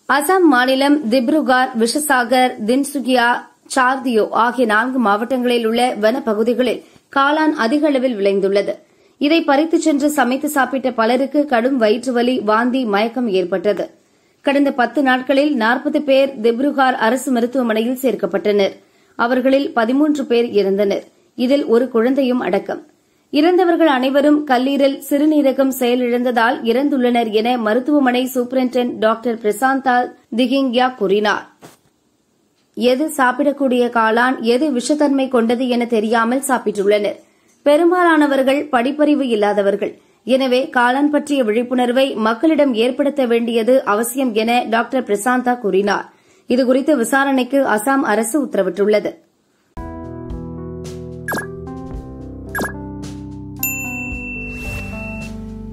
அசாம் மாநிலம் திப்ருகார் விஷசாகர் தின்சுகியா சார்தியோ ஆகிய நான்கு மாவட்டங்களில் உள்ள வனப்பகுதிகளில் காளான் அதிக அளவில் விளைந்துள்ளது இதை பறித்துச் சென்று சமைத்து சாப்பிட்ட பலருக்கு கடும் வயிற்றுவலி வாந்தி மயக்கம் ஏற்பட்டது கடந்த பத்து நாட்களில் நாற்பது பேர் திப்ருகார் அரசு மருத்துவமனையில் சேர்க்கப்பட்டனர் அவர்களில் பதிமூன்று பேர் இறந்தனர் இதில் ஒரு குழந்தையும் அடக்கம் இறந்தவர்கள் அனைவரும் கல்லீரல் சிறுநீரகம் செயலிழந்ததால் இறந்துள்ளனர் என மருத்துவமனை சூப்பரிண்டென்ட் டாக்டர் பிரசாந்தா திகிங்யா கூறினார் எது சாப்பிடக்கூடிய காளான் எது விஷத்தன்மை கொண்டது என தெரியாமல் சாப்பிட்டுள்ளனர் பெரும்பாலானவர்கள் படிப்பறிவு இல்லாதவர்கள் எனவே காளான் பற்றிய விழிப்புணர்வை மக்களிடம் ஏற்படுத்த வேண்டியது அவசியம் என டாக்டர் பிரசாந்தா கூறினார் இதுகுறித்து விசாரணைக்கு அசாம் அரசு உத்தரவிட்டுள்ளது